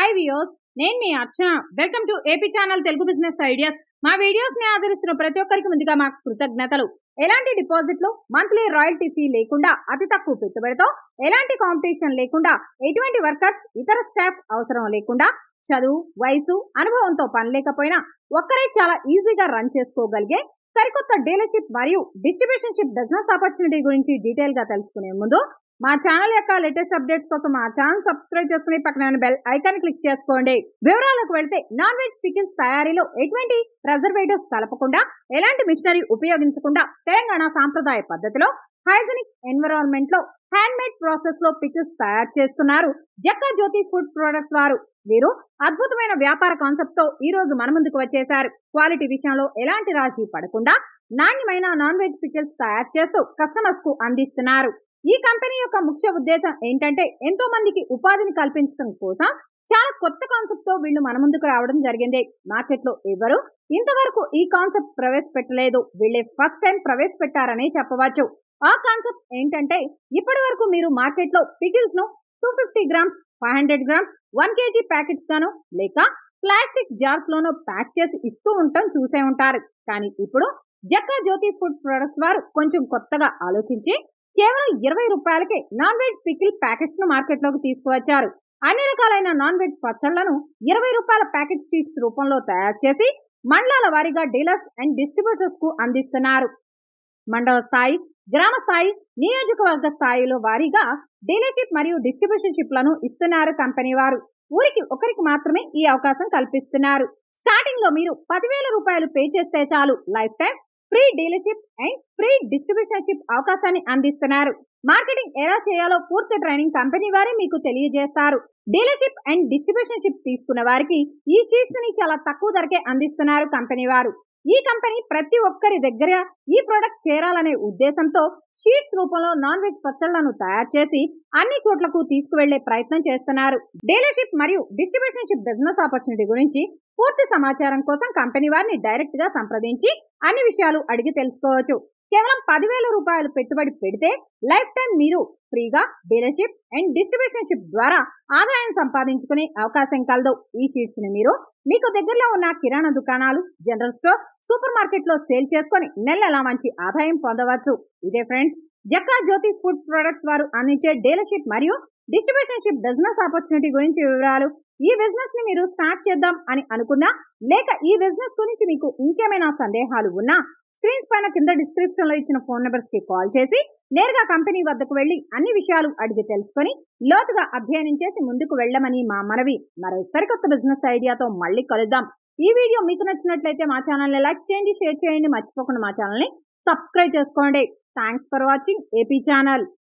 hi viewers నేను మీ Archana welcome to AP channel Telugu business ideas మా వీడియోస్ ని ఆదరిస్తున్న ప్రతి ఒక్కరికి ముందుగా మా కృతజ్ఞతలు ఎలాంటి డిపాజిట్లు మంత్లీ రాయల్టీ ఫీ లేకుండా అతి తక్కువ పెట్టుబడితో ఎలాంటి కాంపిటీషన్ లేకుండా ఎటువంటి వర్కర్స్ ఇతర స్టాఫ్ అవసరం లేకుండా చదువు వయసు అనుభవంతో పని లేకపోయినా ఒక్కరే చాలా ఈజీగా రన్ చేసుకోగలిగే సరికొత్త డీలర్షిప్ మరియు డిస్ట్రిబ్యూషన్ షిప్ బిజినెస్ ఆపర్చునిటీ గురించి డీటెయిల్ గా తెలుసుకునే ముందు మా ఛానల్ యొక్క లేటెస్ట్ అప్డేట్స్ కోసం మా ఛానల్ సబ్స్క్రైబ్ చేసుకుని పక్కన ఉన్న బెల్ ఐకాన్ క్లిక్ చేసుకోండి వివరాలకు వెళ్తే నాన్ వెజ్ పికిల్స్ తయారీలో ఎటువంటి ప్రిజర్వేటివ్స్ కలపకుండా ఎలాంటి మిషనరీ ఉపయోగించకుండా తెలంగాణ సాంప్రదాయ పద్ధతిలో హైజెనిక్ ఎన్విరాన్మెంట్ లో హ్యాండ్ మేడ్ ప్రాసెస్ లో పికిల్స్ తయారు చేస్తున్నారు జక్కా జ్యోతి ఫుడ్ ప్రొడక్ట్స్ వారు వీరు అద్భుతమైన వ్యాపార కాన్సెప్ట్ తో ఈ రోజు మన ముందుకు వచ్చేశారు క్వాలిటీ విషయంలో ఎలాంటి రాజీ పడకుండా నాణ్యమైన నాన్ వెజ్ పికిల్స్ తయారు చేస్తూ కస్టమర్స్ కు అందిస్తున్నారు ఈ కంపెనీ యొక్క ముఖ్య ఉద్దేశం ఏంటంటే ఎంతో మందికి ఉపాధిని కల్పించడం కోసం చాలా కొత్త కాన్సెప్ట్ తో వీళ్ళు మన ముందుకు రావడం జరిగింది మార్కెట్ లో ఎవరు ఇంతవరకు ఈ కాన్సెప్ట్ ప్రవేశపెట్టలేదు వీళ్ళే ఫస్ట్ టైం ప్రవేశపెట్టారనే చెప్పవచ్చు ఆ కాన్సెప్ట్ ఏంటంటే ఇప్పటి వరకు మీరు మార్కెట్ లో పికిల్స్ ను two fifty grams five hundred grams one kg packets గాను లేక ప్లాస్టిక్ జార్స్ లోనో ప్యాక్ చేసి ఇస్తూ ఉంటాం చూసే ఉంటారు కానీ ఇప్పుడు జక్కా జ్యోతి ఫుడ్ ప్రొడక్ట్స్ వారు కొంచెం కొత్తగా ఆలోచించి కేవలం ఇరవై రూపాయలకే నాన్ వెజ్ పికిల్ ప్యాకెట్స్ ను మార్కెట్ లోకి తీసుకువచ్చారు అన్ని రకాలైన నాన్ వెజ్ పచ్చళ్లను ఇరవై రూపాయల ప్యాకెట్ షీట్స్ రూపంలో తయారు చేసి మండలాల వారీగా డీలర్స్ అండ్ డిస్ట్రిబ్యూటర్స్ కు అందిస్తున్నారు మండల స్థాయి గ్రామ స్థాయి నియోజకవర్గ స్థాయిలో వారీగా డీలర్షిప్ మరియు డిస్ట్రిబ్యూషన్ షిప్ లను ఇస్తున్నారు కంపెనీ వారు ఊరికి ఒకరికి మాత్రమే ఈ అవకాశం కల్పిస్తున్నారు స్టార్టింగ్ లో మీరు పదివేల రూపాయలు పే చేస్తే చాలు lifetime free dealership and free distributionship అవకాశాన్ని అందిస్తున్నారు మార్కెటింగ్ ఎలా చేయాలో పూర్తి ట్రైనింగ్ కంపెనీ వారే మీకు తెలియజేస్తారు డీలర్షిప్ అండ్ డిస్ట్రిబ్యూషన్ షిప్ తీసుకున్న వారికి ఈ షీట్స్ ని చాలా తక్కువ ధరకే అందిస్తున్నారు కంపెనీ వారు ఈ కంపెనీ ప్రతి ఒక్కరి దగ్గర ఈ ప్రొడక్ట్ చేరాలనే ఉద్దేశంతో షీట్స్ రూపంలో నాన్ వెజ్ పచ్చళ్లను తయారు చేసి అన్ని చోట్లకు తీసుకువెళ్లే ప్రయత్నం చేస్తున్నారు డీలర్షిప్ మరియు డిస్ట్రిబ్యూషన్ షిప్ బిజినెస్ ఆపర్చునిటీ గురించి పూర్తి సమాచారం కోసం కంపెనీ వారిని డైరెక్ట్ గా సంప్రదించి అన్ని విషయాలు అడిగి తెలుసుకోవచ్చు కేవలం పదివేల రూపాయలు పెట్టుబడి పెడితే లైఫ్ టైం మీరు ఫ్రీగా డీలర్షిప్ అండ్ డిస్ట్రిబ్యూషన్ షిప్ ద్వారా ఆదాయం సంపాదించుకునే అవకాశం కలదు ఈ షీట్స్ ని మీరు మీకు దగ్గరలో ఉన్న కిరాణా దుకాణాలు జనరల్ స్టోర్ సూపర్ మార్కెట్ లో సేల్ చేసుకుని నెల నెలా మంచి ఆదాయం పొందవచ్చు ఇదే friends Jakka Jyothi food products వారు అందించే డీలర్షిప్ మరియు డిస్ట్రిబ్యూషన్ షిప్ బిజినెస్ ఆపర్చునిటీ గురించి వివరాలు ఈ బిజినెస్ ని మీరు స్టార్ట్ చేద్దాం అని అనుకున్నా లేక ఈ బిజినెస్ గురించి మీకు ఇంకేమైనా సందేహాలు ఉన్నా స్క్రీన్స్ పైన కింద డిస్క్రిప్షన్ లో ఇచ్చిన ఫోన్ నెంబర్స్ కి కాల్ చేసి నేరుగా కంపెనీ వద్దకు వెళ్లి అన్ని విషయాలు అడిగి తెలుసుకొని లోతుగా అధ్యయనం చేసి ముందుకు వెళ్ళమని మా మనవి మరో సరికొత్త బిజినెస్ ఐడియాతో మళ్ళీ కలుద్దాం ఈ వీడియో మీకు నచ్చినట్లయితే మా ఛానల్ ని లైక్ చేయండి షేర్ చేయండి మర్చిపోకుండా మా ఛానల్ ని సబ్స్క్రైబ్ చేసుకోండి thanks for watching AP channel